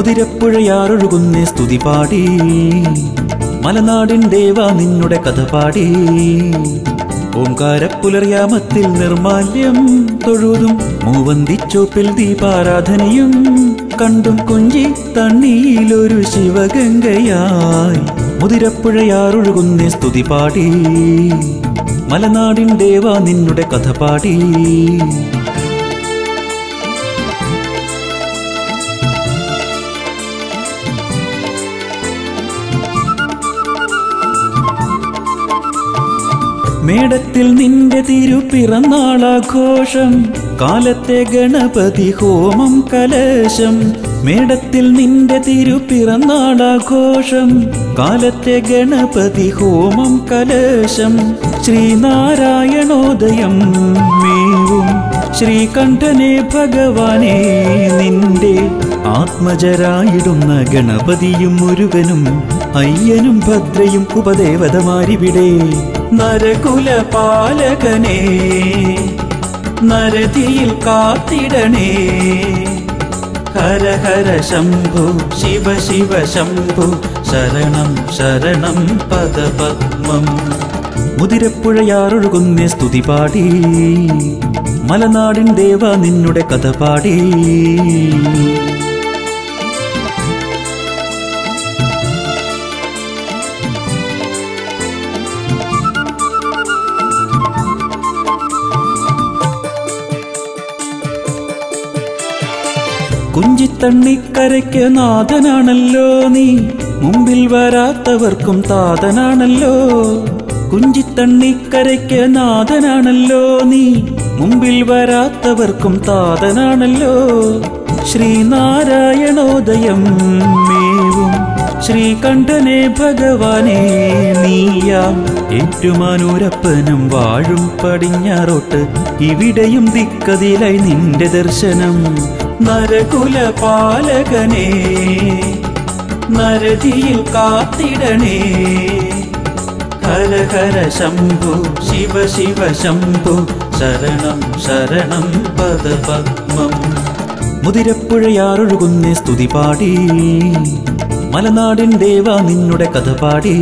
മുതിരപ്പുഴയാറൊഴുകുന്നേ സ്തുതി പാടി മലനാടിൻ ദേവ നിന്നുടെ കഥ പാടി ഓങ്കാരപ്പുലർയാമത്തിൽ നിർമാല്യം തൊഴുതും മൂവന്തിച്ചോപ്പിൽ ദീപാരാധനയും കണ്ടും കുഞ്ചി തണ്ണിയിലൊരു ശിവഗംഗയായി മുതിരപ്പുഴയാറൊഴുകുന്നേ സ്തുതി പാടി മലനാടിൻ ദേവ നിന്നുടെ കഥ പാടി മേടത്തിൽ നിന്റെ തിരുപ്പിറന്നാളാഘോഷം കാലത്തെ ഗണപതി ഹോമം കലശം മേടത്തിൽ നിന്റെ തിരുപ്പിറന്നാളാഘോഷം കാലത്തെ ഗണപതി ഹോമം കലശം ശ്രീനാരായണോദയം മേവും ശ്രീകണ്ഠനെ ഭഗവാനെ നിന്റെ ആത്മജരായിടുന്ന ഗണപതിയും മുരുകനും അയ്യനും ഭദ്രയും ഉപദേവതമാരിവിടെ നരകുല പാലകനെ നരതിയിൽ കാത്തിടണേ ഹര ഹര ശംഭു ശിവ ശിവ ശംഭു ശരണം ശരണം പദപത്മം മുതിരപ്പുഴയാറൊഴുകുന്നേ സ്തുതി പാടി മലനാടിൻ ദേവ നിന്നുടെ കഥ പാടി കുഞ്ചിത്തണ്ണിക്കരയ്ക്ക് നാഥനാണല്ലോ നീ മുമ്പിൽ വരാത്തവർക്കും താതനാണല്ലോ കുഞ്ചിത്തണ്ണിക്കരയ്ക്ക് നാഥനാണല്ലോ നീ മുമ്പിൽ വരാത്തവർക്കും താതനാണല്ലോ ശ്രീനാരായണോദയം മേവും ശ്രീകണ്ഠനെ ഭഗവാനെ നീയാം ഏറ്റുമാനൂരപ്പനും വാഴും പടിഞ്ഞാറോട്ട് ഇവിടെയും ദിക്കതിലായി നിന്റെ ദർശനം നരകുല പാലകനെ നരതിയിൽ കാത്തിടണേ ഹര ഹര ശംഭു ശിവ ശിവ ശംഭു ശരണം ശരണം പദപത്മം മുതിരപ്പുഴയാറൊഴുകുന്നേ സ്തുതി പാടി മലനാടിൻ ദേവ നിന്നുടെ കഥ പാടി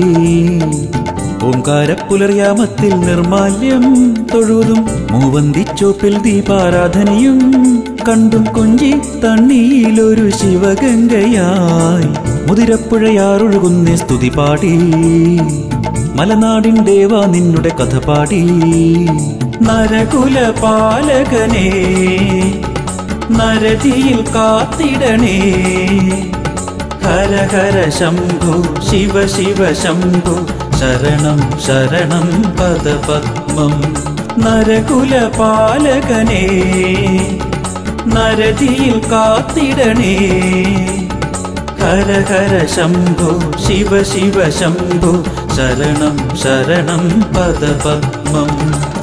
ഓങ്കാരപ്പുലർയാമത്തിൽ നിർമാല്യം തൊഴുതും മൂവന്തിച്ചോപ്പിൽ ദീപാരാധനയും കണ്ടും കൊഞ്ചി തണ്ണിയിലൊരു ശിവഗംഗയായി മുതിരപ്പുഴയാറൊഴുകുന്നേ സ്തുതി പാടി മലനാടിൻ ദേവ നിന്നുടെ കഥ പാടി നരകുല പാലകനെ നരതിയിൽ കാത്തിടണേ ഹര ഹര ശംഭു ശിവ ശിവ ശംഭു ശരണം ശരണം പദപത്മം നരകുല പാലകനെ നരതിയിൽ കാത്തിടണേ ഹര ഹര ശംഭു ശിവ ശിവ ശംഭു ശരണം ശരണം പദപത്മം